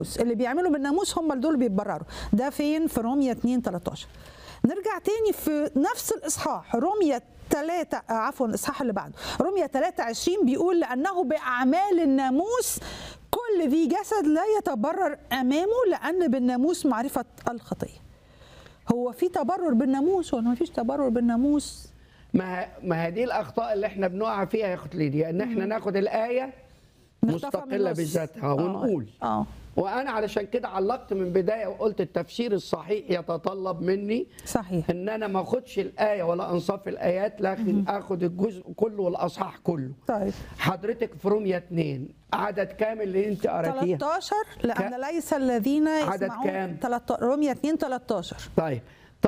اللي بيعملوا بالناموس هم دول بيتبرروا ده فين في رومية 2 13 نرجع تاني في نفس الاصحاح رومية 3 عفوا الاصحاح اللي بعده رومية 3 20 بيقول لانه باعمال الناموس كل ذي جسد لا يتبرر امامه لان بالناموس معرفه الخطيه هو في تبرر بالناموس ولا ما فيش تبرر بالناموس ما ما هي دي الاخطاء اللي احنا بنقع فيها يا اخت ليديا ان احنا ناخد الايه نخطفها من مستقله النص. بذاتها آه. ونقول اه وانا علشان كده علقت من بدايه وقلت التفسير الصحيح يتطلب مني صحيح ان انا ما اخدش الايه ولا انصاف الايات لكن اخد الجزء كله والاصحاح كله طيب حضرتك في رومية 2 عدد كامل اللي انت قراتيه 13 لان ليس الذين عدد يسمعون كام؟ 13 رومية 2 13 طيب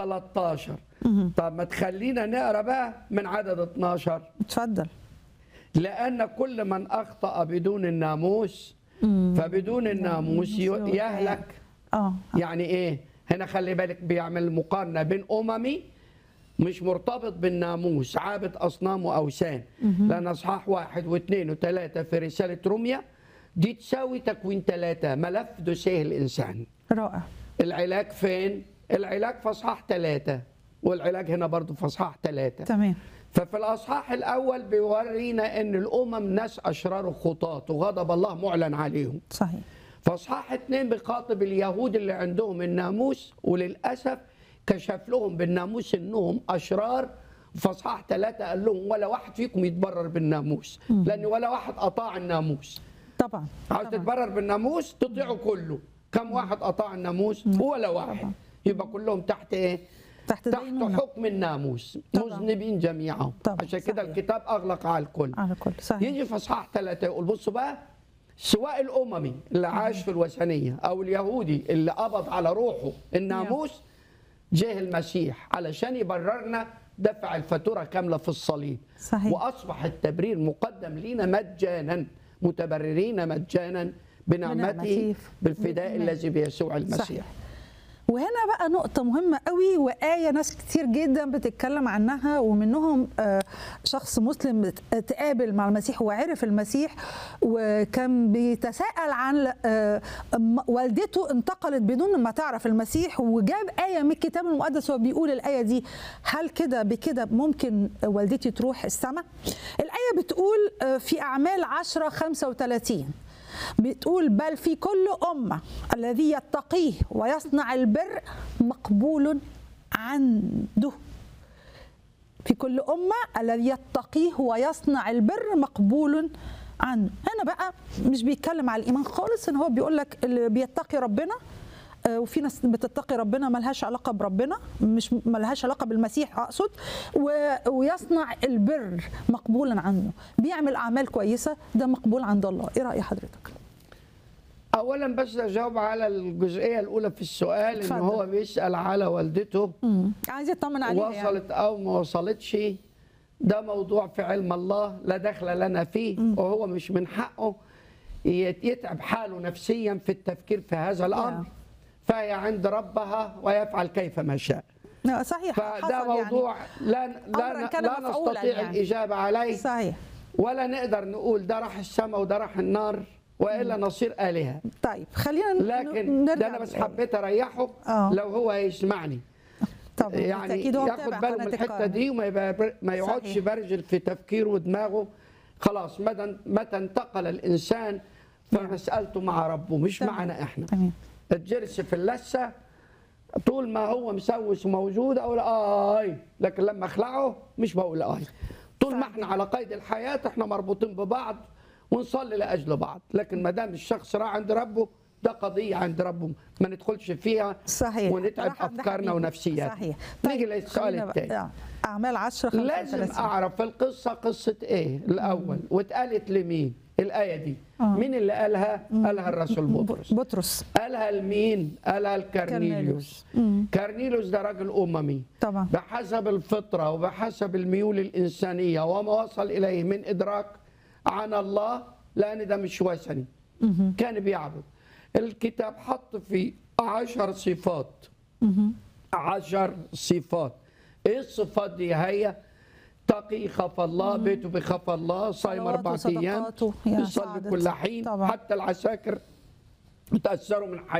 13 طب ما تخلينا نقرا بقى من عدد 12 اتفضل لأن كل من أخطأ بدون الناموس فبدون الناموس ي- يهلك اه يعني إيه؟ هنا خلي بالك بيعمل مقارنة بين أممي مش مرتبط بالناموس عابد أصنام وأوثان لأن أصحاح واحد واثنين وثلاثة في رسالة روميا دي تساوي تكوين ثلاثة ملف دوسيه الإنسان رائع العلاج فين؟ العلاج في أصحاح ثلاثة والعلاج هنا برضو في أصحاح ثلاثة تمام ففي الاصحاح الاول بيورينا ان الامم ناس اشرار وخطاة وغضب الله معلن عليهم صحيح في اصحاح اتنين بيخاطب اليهود اللي عندهم الناموس وللاسف كشف لهم بالناموس انهم اشرار في اصحاح ثلاثة قال لهم ولا واحد فيكم يتبرر بالناموس لان ولا واحد اطاع الناموس طبعا عاوز تتبرر بالناموس تطيعه كله كم واحد اطاع الناموس ولا واحد يبقى كلهم تحت ايه تحت تحت دينونة حكم الناموس طبعا. مذنبين جميعهم طبعا، عشان كده صحيح. الكتاب اغلق على الكل على كل صحيح يجي في اصحاح ثلاثة يقول بصوا بقى سواء الاممي اللي عاش في الوثنيه او اليهودي اللي قبض على روحه الناموس جه المسيح علشان يبررنا دفع الفاتوره كامله في الصليب صحيح. واصبح التبرير مقدم لينا مجانا متبررين مجانا بنعمته بنعمته بالفداء بالإيمان. الذي بيسوع المسيح صحيح وهنا بقى نقطة مهمة قوي وآية ناس كتير جدا بتتكلم عنها ومنهم آه، شخص مسلم تقابل مع المسيح وعرف المسيح وكان بيتساءل عن آه، م- والدته انتقلت بدون ما تعرف المسيح وجاب آية من الكتاب المقدس وبيقول الآية دي هل كده بكده ممكن والدتي تروح السماء؟ الآية بتقول آه، في أعمال 10 35 بتقول بل في كل أمة الذي يتقيه ويصنع البر مقبول عنده في كل أمة الذي يتقيه ويصنع البر مقبول عنه هنا بقى مش بيتكلم على الإيمان خالص إن هو بيقول لك اللي بيتقي ربنا آه، وفي ناس بتتقي ربنا ملهاش علاقة بربنا مش ملهاش علاقة بالمسيح أقصد و- ويصنع البر مقبولا عنه بيعمل أعمال كويسة ده مقبول عند الله إيه رأي حضرتك؟ اولا بس اجاوب على الجزئيه الاولى في السؤال ان اتفضل. هو بيسال على والدته مم. عايز يطمن عليها يعني. وصلت او ما وصلتش ده موضوع في علم الله لا دخل لنا فيه وهو مش من حقه يت- يتعب حاله نفسيا في التفكير في هذا الامر نعم. فهي عند ربها ويفعل كيفما شاء لا، صحيح فده حصل موضوع لا أمراً لا, كان لا مفعولاً نستطيع يعني. الاجابه عليه يعني. صحيح ولا نقدر نقول ده راح السماء وده راح النار والا نصير الهه طيب خلينا ن- لكن نرجع ده انا بس للآية. حبيت اريحه آه. لو هو يسمعني طبعا يعني بالتأكيد هو ياخد متابع باله من قناة الحته القاهرة. دي وما يبقى ما يقعدش صحيح. برجل في تفكيره ودماغه خلاص متى متى انتقل الانسان فمسالته مع ربه مش تمام. معنا احنا تمام الجرس في اللثه طول ما هو مسوس وموجود اقول اي لكن لما اخلعه مش بقول اي طول ما صحيح. احنا على قيد الحياه احنا مربوطين ببعض ونصلي لاجل بعض لكن ما دام الشخص راح عند ربه ده قضيه عند ربه ما ندخلش فيها صحيح ونتعب راح عند افكارنا حبيبي. ونفسياتنا صحيح نيجي للسؤال خلينا بقى- الثاني آه. أعمال 10 لازم 35 اعرف القصه قصه ايه الاول واتقالت لمين الايه دي آه. مين اللي قالها قالها الرسول بطرس بطرس قالها لمين قالها لكرنيليوس مم. كرنيليوس ده راجل اممي طبعا بحسب الفطره وبحسب الميول الانسانيه وما وصل اليه من ادراك عن الله لان ده مش وثني مهم. كان بيعبد الكتاب حط فيه عشر صفات مهم. عشر صفات ايه الصفات دي هي تقي خاف الله بيته بخاف الله صايم صلواته اربع ايام وصدقاته يا يصلي سعادة. كل حين طبعا. حتى العساكر وتاثروا من حياه